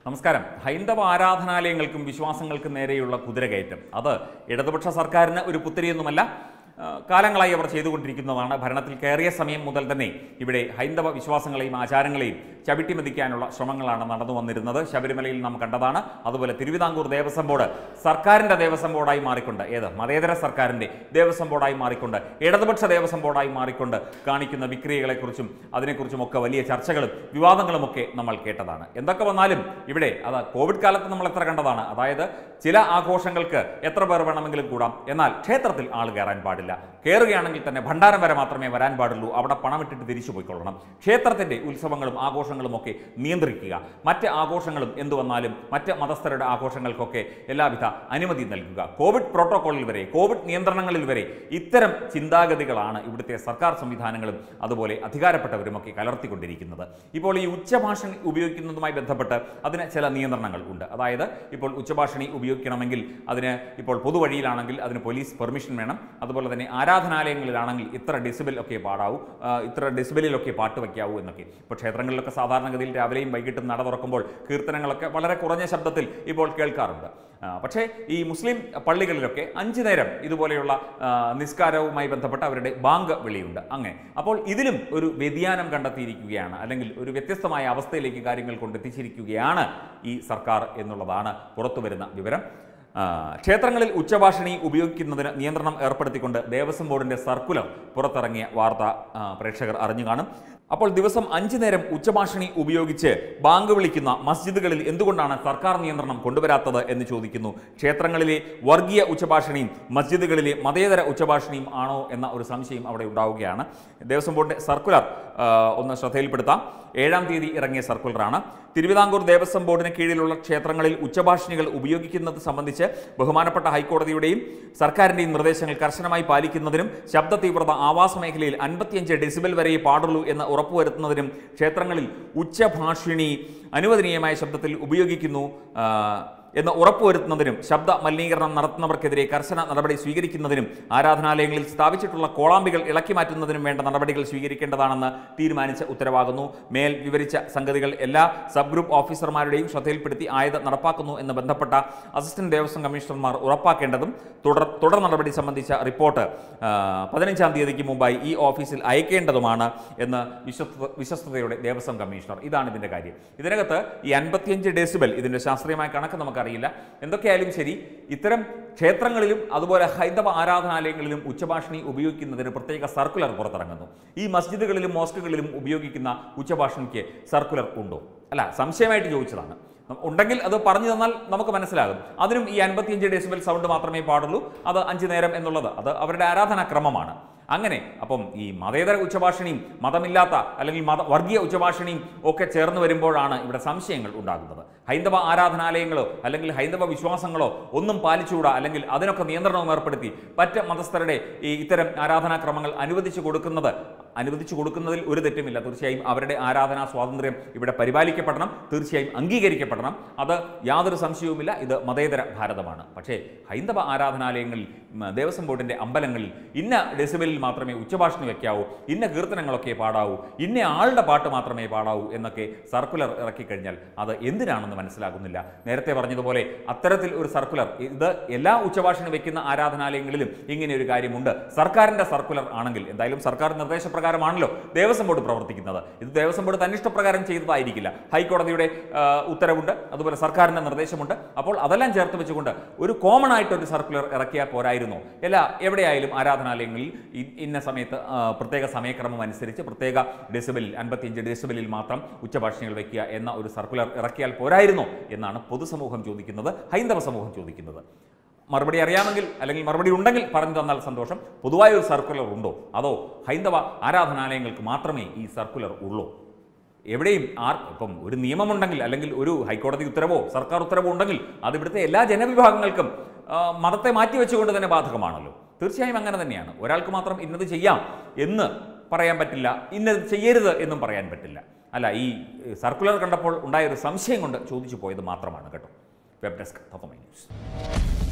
നമസ്കാരം ഹൈന്ദവ ആരാധനാലയങ്ങൾക്കും വിശ്വാസങ്ങൾക്കും നേരെയുള്ള കുതിരകയറ്റം അത് ഇടതുപക്ഷ സർക്കാരിന് ഒരു പുത്തിരിയൊന്നുമല്ല ആ, കാലങ്ങളായി അവർ ചെയ്തുകൊണ്ടിരിക്കുന്നതാണ് ഭരണത്തിൽ കയറിയ സമയം മുതൽ തന്നെ ഇവിടെ ഹൈന്ദവ വിശ്വാസങ്ങളെയും ആചാരങ്ങളെയും ചവിട്ടിമെതിക്കാനുള്ള ശ്രമങ്ങളാണ് നടന്നു വന്നിരുന്നത് ശബരിമലയിൽ നാം കണ്ടതാണ് അതുപോലെ തിരുവിതാംകൂർ ദേവസ്വം ബോർഡ് സർക്കാരിൻ്റെ ദേവസ്വം ബോർഡായി മാറിക്കൊണ്ട് ഏത് മതേതര സർക്കാരിൻ്റെ ദേവസ്വം ബോർഡായി മാറിക്കൊണ്ട് ഇടതുപക്ഷ ദേവസ്വം ബോർഡായി മാറിക്കൊണ്ട് കാണിക്കുന്ന വിക്രിയകളെക്കുറിച്ചും അതിനെക്കുറിച്ചുമൊക്കെ വലിയ ചർച്ചകളും വിവാദങ്ങളുമൊക്കെ നമ്മൾ കേട്ടതാണ് എന്തൊക്കെ വന്നാലും ഇവിടെ അത് കോവിഡ് കാലത്ത് നമ്മൾ എത്ര കണ്ടതാണ് അതായത് ചില ആഘോഷങ്ങൾക്ക് എത്ര പേർ വേണമെങ്കിലും കൂടാം എന്നാൽ ക്ഷേത്രത്തിൽ ആൾ കയറാൻ പാടില്ല കയറുകയാണെങ്കിൽ തന്നെ ഭണ്ഡാരം വരെ മാത്രമേ വരാൻ പാടുള്ളൂ അവിടെ പണമിട്ടിട്ട് തിരിച്ചു പോയിക്കൊള്ളണം ക്ഷേത്രത്തിന്റെ ഉത്സവങ്ങളും ആഘോഷങ്ങളും ഒക്കെ നിയന്ത്രിക്കുക മറ്റ് ആഘോഷങ്ങളും എന്തു വന്നാലും മറ്റ് മതസ്ഥരുടെ ആഘോഷങ്ങൾക്കൊക്കെ എല്ലാവിധ അനുമതി നൽകുക കോവിഡ് പ്രോട്ടോക്കോളിൽ വരെ കോവിഡ് നിയന്ത്രണങ്ങളിൽ വരെ ഇത്തരം ചിന്താഗതികളാണ് ഇവിടുത്തെ സർക്കാർ സംവിധാനങ്ങളും അതുപോലെ അധികാരപ്പെട്ടവരുമൊക്കെ കലർത്തിക്കൊണ്ടിരിക്കുന്നത് ഇപ്പോൾ ഈ ഉച്ചഭാഷണി ഉപയോഗിക്കുന്നതുമായി ബന്ധപ്പെട്ട് അതിന് ചില നിയന്ത്രണങ്ങൾ ഉണ്ട് അതായത് ഇപ്പോൾ ഉച്ചഭാഷണി ഉപയോഗിക്കണമെങ്കിൽ അതിന് ഇപ്പോൾ പൊതുവഴിയിലാണെങ്കിൽ അതിന് പോലീസ് പെർമിഷൻ വേണം അതുപോലെ തന്നെ ആരാധനാലയങ്ങളിലാണെങ്കിൽ ഇത്ര ഡെസിബൽ ഒക്കെ പാടാവൂ ആ, ഇത്ര ഡെസിബലിലൊക്കെ പാട്ട് വയ്ക്കാവൂ എന്നൊക്കെ ഇപ്പോൾ ക്ഷേത്രങ്ങളിലൊക്കെ സാധാരണഗതിയിൽ രാവിലെയും വൈകിട്ടും നട തുറക്കുമ്പോൾ കീർത്തനങ്ങളൊക്കെ വളരെ കുറഞ്ഞ ശബ്ദത്തിൽ ഇപ്പോൾ കേൾക്കാറുണ്ട് ആ, പക്ഷേ ഈ മുസ്ലിം പള്ളികളിലൊക്കെ അഞ്ചു നേരം ഇതുപോലെയുള്ള ആ, നിസ്കാരവുമായി ബന്ധപ്പെട്ട അവരുടെ ബാങ്ക് വിളിയുണ്ട് അങ്ങനെ അപ്പോൾ ഇതിലും ഒരു വ്യതിയാനം കണ്ടെത്തിയിരിക്കുകയാണ് അല്ലെങ്കിൽ ഒരു വ്യത്യസ്തമായ അവസ്ഥയിലേക്ക് കാര്യങ്ങൾ കൊണ്ടെത്തിച്ചിരിക്കുകയാണ് ഈ സർക്കാർ എന്നുള്ളതാണ് പുറത്തു വരുന്ന വിവരം ആ, ക്ഷേത്രങ്ങളിൽ ഉച്ചഭാഷിണി ഉപയോഗിക്കുന്നതിന് നിയന്ത്രണം ഏർപ്പെടുത്തിക്കൊണ്ട് ദേവസ്വം ബോർഡിന്റെ സർക്കുലർ പുറത്തിറങ്ങിയ വാർത്ത ആ, പ്രേക്ഷകർ അറിഞ്ഞു കാണും അപ്പോൾ ദിവസം അഞ്ചു നേരം ഉച്ചഭാഷിണി ഉപയോഗിച്ച് ബാങ്ക് വിളിക്കുന്ന മസ്ജിദുകളിൽ എന്തുകൊണ്ടാണ് സർക്കാർ നിയന്ത്രണം കൊണ്ടുവരാത്തത് എന്ന് ചോദിക്കുന്നു ക്ഷേത്രങ്ങളിലെ വർഗീയ ഉച്ചഭാഷിണിയും മസ്ജിദുകളിലെ മതേതര ഉച്ചഭാഷിണിയും ആണോ എന്ന ഒരു സംശയം അവിടെ ഉണ്ടാവുകയാണ് ദേവസ്വം ബോർഡിന്റെ സർക്കുലർ ആ, ഒന്ന് ശ്രദ്ധയിൽപ്പെടുത്താം ഏഴാം തീയതി ഇറങ്ങിയ സർക്കുലറാണ് തിരുവിതാംകൂർ ദേവസ്വം ബോർഡിന് കീഴിലുള്ള ക്ഷേത്രങ്ങളിൽ ഉച്ചഭാഷിണികൾ ഉപയോഗിക്കുന്നത് സംബന്ധിച്ച് ബഹുമാനപ്പെട്ട ഹൈക്കോടതിയുടെയും സർക്കാരിന്റെയും നിർദ്ദേശങ്ങൾ കർശനമായി പാലിക്കുന്നതിനും ശബ്ദ തീവ്രത ആവാസ മേഖലയിൽ അൻപത്തിയഞ്ച് ഡെസിബൽ വരെ പാടുള്ളൂ എന്ന് ഉറപ്പുവരുത്തുന്നതിനും ക്ഷേത്രങ്ങളിൽ ഉച്ചഭാഷിണി അനുവദനീയമായ ശബ്ദത്തിൽ ഉപയോഗിക്കുന്നു ആ, എന്ന് ഉറപ്പുവരുത്തുന്നതിനും ശബ്ദ മലിനീകരണം നടത്തുന്നവർക്കെതിരെ കർശന നടപടി സ്വീകരിക്കുന്നതിനും ആരാധനാലയങ്ങളിൽ സ്ഥാപിച്ചിട്ടുള്ള കോളാമ്പികൾ ഇളക്കി മാറ്റുന്നതിനും വേണ്ട നടപടികൾ സ്വീകരിക്കേണ്ടതാണെന്ന് തീരുമാനിച്ച ഉത്തരവാകുന്നു മേൽ വിവരിച്ച സംഗതികൾ എല്ലാ സബ് ഗ്രൂപ്പ് ഓഫീസർമാരുടെയും ശ്രദ്ധയിൽപ്പെടുത്തി ആയത് നടപ്പാക്കുന്നു എന്ന് ബന്ധപ്പെട്ട അസിസ്റ്റന്റ് ദേവസ്വം കമ്മീഷണർമാർ ഉറപ്പാക്കേണ്ടതും തുടർ തുടർ നടപടി സംബന്ധിച്ച റിപ്പോർട്ട് ആ, പതിനഞ്ചാം തീയതിക്ക് മുമ്പായി ഈ ഓഫീസിൽ അയക്കേണ്ടതുമാണ് എന്ന് വിശ്വസ്ത വിശ്വസ്തതയുടെ ദേവസ്വം കമ്മീഷണർ ഇതാണ് ഇതിന്റെ കാര്യം ഇതിനകത്ത് ഈ അൻപത്തിയഞ്ച് ഡെസിബൽ ഇതിന്റെ ശാസ്ത്രീയമായ കണക്ക് നമുക്കറിയില്ല എന്തൊക്കെയായാലും ശരി ഇത്തരം ക്ഷേത്രങ്ങളിലും അതുപോലെ ഹൈന്ദവ ആരാധനാലയങ്ങളിലും ഉച്ചഭാഷിണി ഉപയോഗിക്കുന്നതിന് പ്രത്യേക സർക്കുലർ പുറത്തിറങ്ങുന്നു ഈ മസ്ജിദുകളിലും മോസ്കുകളിലും ഉപയോഗിക്കുന്ന ഉച്ചഭാഷണിക്ക് സർക്കുലർ ഉണ്ടോ അല്ല സംശയമായിട്ട് ചോദിച്ചതാണ് ഉണ്ടെങ്കിൽ അത് പറഞ്ഞു തന്നാൽ നമുക്ക് മനസ്സിലാകും അതിനും ഈ അൻപത്തിയഞ്ച് ഡെസിബൽ സൗണ്ട് മാത്രമേ പാടുള്ളൂ അത് അഞ്ചു നേരം എന്നുള്ളത് അത് അവരുടെ ആരാധനാക്രമമാണ് അങ്ങനെ അപ്പം ഈ മതേതര ഉച്ചഭാഷിണിയും മതമില്ലാത്ത അല്ലെങ്കിൽ മത വർഗീയ ഉച്ചഭാഷിണിയും ഒക്കെ ചേർന്ന് വരുമ്പോഴാണ് ഇവിടെ സംശയങ്ങൾ ഉണ്ടാകുന്നത് ഹൈന്ദവ ആരാധനാലയങ്ങളോ അല്ലെങ്കിൽ ഹൈന്ദവ വിശ്വാസങ്ങളോ ഒന്നും പാലിച്ചുകൂടാ അല്ലെങ്കിൽ അതിനൊക്കെ നിയന്ത്രണവും ഏർപ്പെടുത്തി മറ്റ് മതസ്ഥരുടെ ഈ ഇത്തരം ആരാധനാക്രമങ്ങൾ അനുവദിച്ചു കൊടുക്കുന്നത് അനുവദിച്ചു കൊടുക്കുന്നതിൽ ഒരു തെറ്റുമില്ല തീർച്ചയായും അവരുടെ ആരാധനാ സ്വാതന്ത്ര്യം ഇവിടെ പരിപാലിക്കപ്പെടണം തീർച്ചയായും അംഗീകരിക്കപ്പെടണം അത് യാതൊരു സംശയവുമില്ല ഇത് മതേതര ഭാരതമാണ് പക്ഷേ ഹൈന്ദവ ആരാധനാലയങ്ങളിൽ ഉം, ദേവസ്വം ബോർഡിന്റെ അമ്പലങ്ങളിൽ ഇന്ന ഡെസിബലിൽ മാത്രമേ ഉച്ചഭാഷണി വെക്കാവൂ ഇന്ന കീർത്തനങ്ങളൊക്കെ പാടാവൂ ഇന്ന ആളുടെ പാട്ട് മാത്രമേ പാടാവൂ എന്നൊക്കെ സർക്കുലർ ഇറക്കി കഴിഞ്ഞാൽ അത് എന്തിനാണെന്ന് മനസ്സിലാകുന്നില്ല നേരത്തെ പറഞ്ഞതുപോലെ അത്തരത്തിൽ ഒരു സർക്കുലർ ഇത് എല്ലാ ഉച്ചഭാഷണി വെക്കുന്ന ആരാധനാലയങ്ങളിലും ഇങ്ങനെ ഒരു കാര്യമുണ്ട് സർക്കാരിന്റെ സർക്കുലർ ആണെങ്കിൽ എന്തായാലും സർക്കാർ നിർദ്ദേശപ്രകാരമാണല്ലോ ദേവസ്വം ബോർഡ് പ്രവർത്തിക്കുന്നത് ഇത് ദേവസ്വം ബോർഡ് തന്നിഷ്ടപ്രകാരം ചെയ്തതായിരിക്കില്ല ഹൈക്കോടതിയുടെ ആ, ഉത്തരവുണ്ട് അതുപോലെ സർക്കാരിന്റെ നിർദ്ദേശമുണ്ട് അപ്പോൾ അതെല്ലാം ചേർത്ത് വെച്ചുകൊണ്ട് ഒരു കോമൺ ആയിട്ട് ഒരു സർക്കുലർ ഇറക്കിയാൽ പോരായിരുന്നോ എല്ലാ എവിടെയായാലും ആരാധനാലയങ്ങളിൽ ഇ- ഇന്ന സമയത്ത് ആ, പ്രത്യേക സമയക്രമം അനുസരിച്ച് പ്രത്യേക ഡെസിബലിൽ അൻപത്തിയഞ്ച് ഡെസിബലിൽ മാത്രം ഉച്ചഭാഷണികൾ വയ്ക്കുക എന്ന ഒരു സർക്കുലർ ഇറക്കിയാൽ പോരായിരുന്നോ എന്നാണ് പൊതുസമൂഹം ചോദിക്കുന്നത് ഹൈന്ദവ സമൂഹം ചോദിക്കുന്നത് മറുപടി അറിയാമെങ്കിൽ അല്ലെങ്കിൽ മറുപടി ഉണ്ടെങ്കിൽ പറഞ്ഞു തന്നാൽ സന്തോഷം പൊതുവായ ഒരു സർക്കുലർ ഉണ്ടോ അതോ ഹൈന്ദവ ആരാധനാലയങ്ങൾക്ക് മാത്രമേ ഈ സർക്കുലർ ഉള്ളൂ എവിടെയും ആർ ഇപ്പം ഒരു നിയമമുണ്ടെങ്കിൽ അല്ലെങ്കിൽ ഒരു ഹൈക്കോടതി ഉത്തരവോ സർക്കാർ ഉത്തരവോ ഉണ്ടെങ്കിൽ അത് ഇവിടുത്തെ എല്ലാ ജനവിഭാഗങ്ങൾക്കും ആ, മതത്തെ മാറ്റി വെച്ചുകൊണ്ട് തന്നെ ബാധകമാണല്ലോ തീർച്ചയായും അങ്ങനെ തന്നെയാണ് ഒരാൾക്ക് മാത്രം ഇന്നത് ചെയ്യാം എന്ന് പറയാൻ പറ്റില്ല ഇന്നത് ചെയ്യരുത് എന്നും പറയാൻ പറ്റില്ല അല്ല ഈ ഏഹ്, സർക്കുലർ കണ്ടപ്പോൾ ഉണ്ടായ ഒരു സംശയം കൊണ്ട് ചോദിച്ചു പോയത് മാത്രമാണ് കേട്ടോ വെബ് ഡെസ്ക് തത്വമൈ ന്യൂസ്